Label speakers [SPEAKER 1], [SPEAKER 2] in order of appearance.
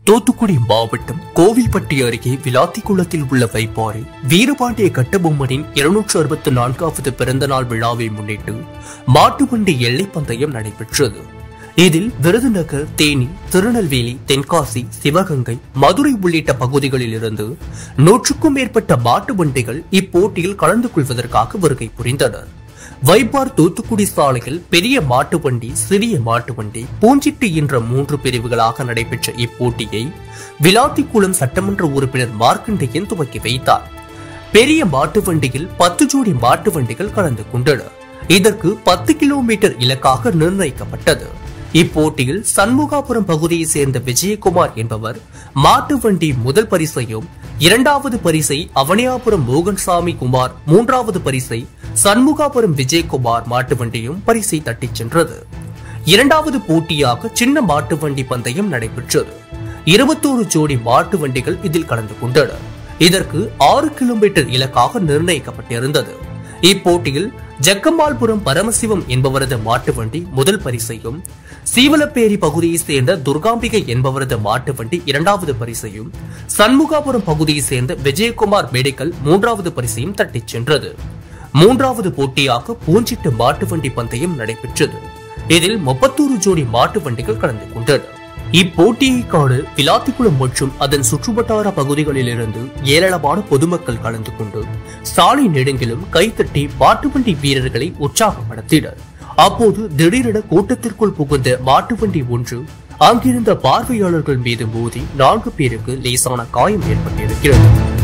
[SPEAKER 1] தூத்துக்குடி மாவட்டம் கோவில்பட்டி அருகே விளாத்திக்குளத்தில் உள்ள வைப்பாறை வீரபாண்டிய கட்டபொம்மனின் இருநூற்று அறுபத்தி நான்காவது பிறந்தநாள் விழாவை முன்னிட்டு மாட்டுவண்டி எல்லை பந்தயம் நடைபெற்றது இதில் விருதுநகர் தேனி திருநெல்வேலி தென்காசி சிவகங்கை மதுரை உள்ளிட்ட பகுதிகளில் இருந்து நூற்றுக்கும் மேற்பட்ட மாட்டு வண்டிகள் இப்போட்டியில் கலந்து கொள்வதற்காக வருகை புரிந்தனர் வைப்பார் தூத்துக்குடி சாலையில் பெரிய மாட்டு வண்டி சிறிய மாட்டு வண்டி பூஞ்சிட்டு என்ற மூன்று பிரிவுகளாக நடைபெற்ற இப்போட்டியை விளாத்திக்குளம் சட்டமன்ற உறுப்பினர் மார்க்கண்டேயன் துவக்கி வைத்தார் பெரிய மாட்டு வண்டியில் பத்து ஜோடி மாட்டு வண்டிகள் கலந்து கொண்டன இதற்கு பத்து கிலோமீட்டர் இலக்காக நிர்ணயிக்கப்பட்டது இப்போட்டியில் சண்முகாபுரம் பகுதியைச் சேர்ந்த விஜயகுமார் என்பவர் மாட்டு வண்டி முதல் பரிசையும் இரண்டாவது பரிசை அவனியாபுரம் மோகன்சாமி குமார் மூன்றாவது பரிசை சண்முகாபுரம் விஜயகுமார் மாட்டு வண்டியும் பரிசை தட்டிச் சென்றது இரண்டாவது போட்டியாக சின்ன மாட்டு வண்டி பந்தயம் நடைபெற்றது இருபத்தோரு ஜோடி மாட்டு வண்டிகள் இதில் கலந்து கொண்டன இதற்கு ஆறு கிலோமீட்டர் இலக்காக நிர்ணயிக்கப்பட்டிருந்தது இப்போட்டியில் ஜக்கம்மாள்புரம் பரமசிவம் என்பவரது மாட்டு வண்டி முதல் பரிசையும் சீவலப்பேரி பகுதியைச் சேர்ந்த துர்காம்பிகை என்பவரது மாட்டு வண்டி இரண்டாவது பரிசையும் சண்முகாபுரம் பகுதியைச் சேர்ந்த விஜயகுமார் மெடிக்கல் மூன்றாவது பரிசையும் தட்டிச் சென்றது மூன்றாவது போட்டியாக பூஞ்சிட்டு மாட்டு வண்டி பந்தயம் நடைபெற்றது இதில் முப்பத்தோரு ஜோடி மாட்டு வண்டிகள் கலந்து கொண்டன இப்போட்டியை காண விளாத்திக்குளம் மற்றும் அதன் சுற்றுவட்டார பகுதிகளிலிருந்து ஏராளமான பொதுமக்கள் கலந்து கொண்டு சாலை நெடுங்கிலும் கைத்தட்டி மாட்டு வண்டி வீரர்களை உற்சாகப்படுத்தினர் அப்போது திடீரென கூட்டத்திற்குள் புகுந்த மாட்டு வண்டி ஒன்று அங்கிருந்த பார்வையாளர்கள் மீது மோதி நான்கு பேருக்கு லேசான காயம் ஏற்பட்டிருக்கிறது